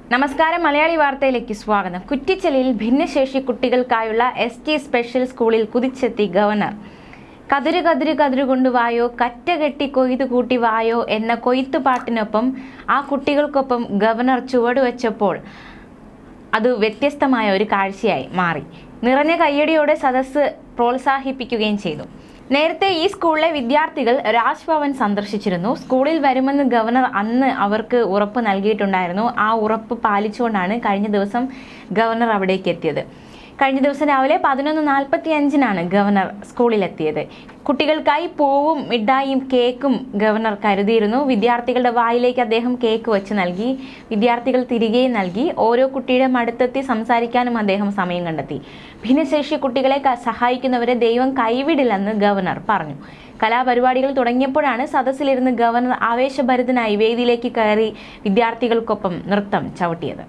നമസ്കാരം മലയാളി വാർത്തയിലേക്ക് സ്വാഗതം കുറ്റിച്ചലിൽ ഭിന്നശേഷി കുട്ടികൾക്കായുള്ള എസ് ടി സ്പെഷ്യൽ സ്കൂളിൽ കുതിച്ചെത്തി ഗവർണർ കതിര് കതിര് കതിര് കൊണ്ട് വായോ കറ്റ കെട്ടി കൊയ്തു കൂട്ടി വായോ എന്ന കൊയ്ത്തു പാട്ടിനൊപ്പം ആ കുട്ടികൾക്കൊപ്പം ഗവർണർ ചുവടുവെച്ചപ്പോൾ അത് വ്യത്യസ്തമായ ഒരു കാഴ്ചയായി മാറി നിറഞ്ഞ കയ്യടിയോടെ സദസ്സ് പ്രോത്സാഹിപ്പിക്കുകയും ചെയ്തു നേരത്തെ ഈ സ്കൂളിലെ വിദ്യാർത്ഥികൾ രാജ്ഭവൻ സന്ദർശിച്ചിരുന്നു സ്കൂളിൽ വരുമെന്ന് ഗവർണർ അന്ന് അവർക്ക് ഉറപ്പ് നൽകിയിട്ടുണ്ടായിരുന്നു ആ ഉറപ്പ് പാലിച്ചുകൊണ്ടാണ് കഴിഞ്ഞ ദിവസം ഗവർണർ അവിടേക്ക് എത്തിയത് കഴിഞ്ഞ ദിവസം രാവിലെ പതിനൊന്ന് നാൽപ്പത്തി അഞ്ചിനാണ് ഗവർണർ സ്കൂളിലെത്തിയത് കുട്ടികൾക്കായി പൂവും മിഠായിയും കേക്കും ഗവർണർ കരുതിയിരുന്നു വിദ്യാർത്ഥികളുടെ വായിലേക്ക് അദ്ദേഹം കേക്ക് വെച്ച് നൽകി വിദ്യാർത്ഥികൾ തിരികെ നൽകി ഓരോ കുട്ടിയുടെ മടുത്തെത്തി സംസാരിക്കാനും അദ്ദേഹം സമയം കണ്ടെത്തി ഭിന്നശേഷി കുട്ടികളെ ക- സഹായിക്കുന്നവരെ ദൈവം കൈവിടില്ലെന്ന് ഗവർണർ പറഞ്ഞു കലാപരിപാടികൾ തുടങ്ങിയപ്പോഴാണ് സദസ്സിലിരുന്ന് ഗവർണർ ആവേശഭരിതനായി വേദിയിലേക്ക് കയറി വിദ്യാർത്ഥികൾക്കൊപ്പം നൃത്തം ചവിട്ടിയത്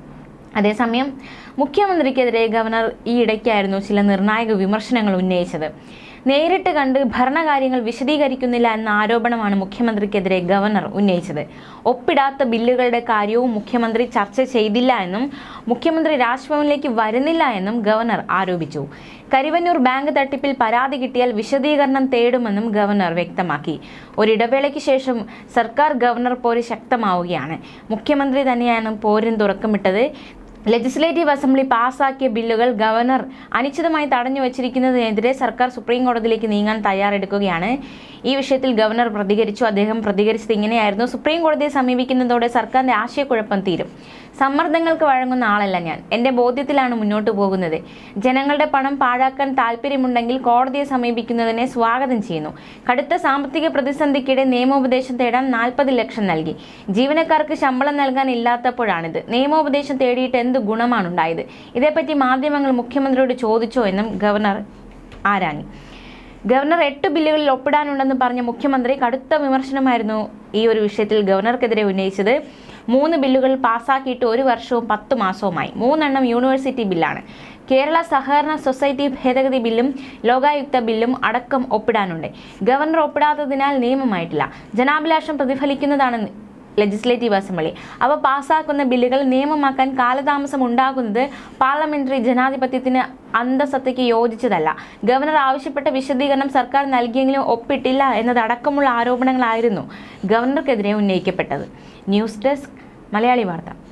അതേസമയം മുഖ്യമന്ത്രിക്കെതിരെ ഗവർണർ ഈ ഇടയ്ക്കായിരുന്നു ചില നിർണായക വിമർശനങ്ങൾ ഉന്നയിച്ചത് നേരിട്ട് കണ്ട് ഭരണകാര്യങ്ങൾ വിശദീകരിക്കുന്നില്ല എന്ന ആരോപണമാണ് മുഖ്യമന്ത്രിക്കെതിരെ ഗവർണർ ഉന്നയിച്ചത് ഒപ്പിടാത്ത ബില്ലുകളുടെ കാര്യവും മുഖ്യമന്ത്രി ചർച്ച ചെയ്തില്ല എന്നും മുഖ്യമന്ത്രി രാജ്ഭവനിലേക്ക് വരുന്നില്ല എന്നും ഗവർണർ ആരോപിച്ചു കരിവന്നൂർ ബാങ്ക് തട്ടിപ്പിൽ പരാതി കിട്ടിയാൽ വിശദീകരണം തേടുമെന്നും ഗവർണർ വ്യക്തമാക്കി ഒരിടവേളയ്ക്ക് ശേഷം സർക്കാർ ഗവർണർ പോര് ശക്തമാവുകയാണ് മുഖ്യമന്ത്രി തന്നെയാണ് പോരിന് തുറക്കമിട്ടത് ലെജിസ്ലേറ്റീവ് അസംബ്ലി പാസാക്കിയ ബില്ലുകൾ ഗവർണർ അനിശ്ചിതമായി തടഞ്ഞു വച്ചിരിക്കുന്നതിനെതിരെ സർക്കാർ സുപ്രീം കോടതിയിലേക്ക് നീങ്ങാൻ തയ്യാറെടുക്കുകയാണ് ഈ വിഷയത്തിൽ ഗവർണർ പ്രതികരിച്ചു അദ്ദേഹം പ്രതികരിച്ചത് ഇങ്ങനെയായിരുന്നു സുപ്രീം കോടതിയെ സമീപിക്കുന്നതോടെ സർക്കാരിന്റെ ആശയക്കുഴപ്പം തീരും സമ്മർദ്ദങ്ങൾക്ക് വഴങ്ങുന്ന ആളല്ല ഞാൻ എന്റെ ബോധ്യത്തിലാണ് മുന്നോട്ട് പോകുന്നത് ജനങ്ങളുടെ പണം പാഴാക്കാൻ താല്പര്യമുണ്ടെങ്കിൽ കോടതിയെ സമീപിക്കുന്നതിനെ സ്വാഗതം ചെയ്യുന്നു കടുത്ത സാമ്പത്തിക പ്രതിസന്ധിക്കിടെ നിയമോപദേശം തേടാൻ നാൽപ്പത് ലക്ഷം നൽകി ജീവനക്കാർക്ക് ശമ്പളം നൽകാൻ ഇല്ലാത്തപ്പോഴാണിത് നിയമോപദേശം തേടിയിട്ട് എന്ത് ഗുണമാണ് ഉണ്ടായത് ഇതേപ്പറ്റി മാധ്യമങ്ങൾ മുഖ്യമന്ത്രിയോട് ചോദിച്ചോ എന്നും ഗവർണർ ആരാഞ്ഞു ഗവർണർ എട്ട് ബില്ലുകളിൽ ഒപ്പിടാനുണ്ടെന്ന് പറഞ്ഞ മുഖ്യമന്ത്രി കടുത്ത വിമർശനമായിരുന്നു ഈ ഒരു വിഷയത്തിൽ ഗവർണർക്കെതിരെ ഉന്നയിച്ചത് മൂന്ന് ബില്ലുകൾ പാസ്സാക്കിയിട്ട് ഒരു വർഷവും പത്ത് മാസവുമായി മൂന്നെണ്ണം യൂണിവേഴ്സിറ്റി ബില്ലാണ് കേരള സഹകരണ സൊസൈറ്റി ഭേദഗതി ബില്ലും ലോകായുക്ത ബില്ലും അടക്കം ഒപ്പിടാനുണ്ട് ഗവർണർ ഒപ്പിടാത്തതിനാൽ നിയമമായിട്ടില്ല ജനാഭിലാഷം പ്രതിഫലിക്കുന്നതാണ് ലെജിസ്ലേറ്റീവ് അസംബ്ലി അവ പാസ്സാക്കുന്ന ബില്ലുകൾ നിയമമാക്കാൻ കാലതാമസം ഉണ്ടാകുന്നത് പാർലമെന്ററി ജനാധിപത്യത്തിന് അന്തസത്തയ്ക്ക് യോജിച്ചതല്ല ഗവർണർ ആവശ്യപ്പെട്ട വിശദീകരണം സർക്കാർ നൽകിയെങ്കിലും ഒപ്പിട്ടില്ല എന്നതടക്കമുള്ള ആരോപണങ്ങളായിരുന്നു ഗവർണർക്കെതിരെ ഉന്നയിക്കപ്പെട്ടത് ന്യൂസ് ഡെസ്ക് മലയാളി വാർത്ത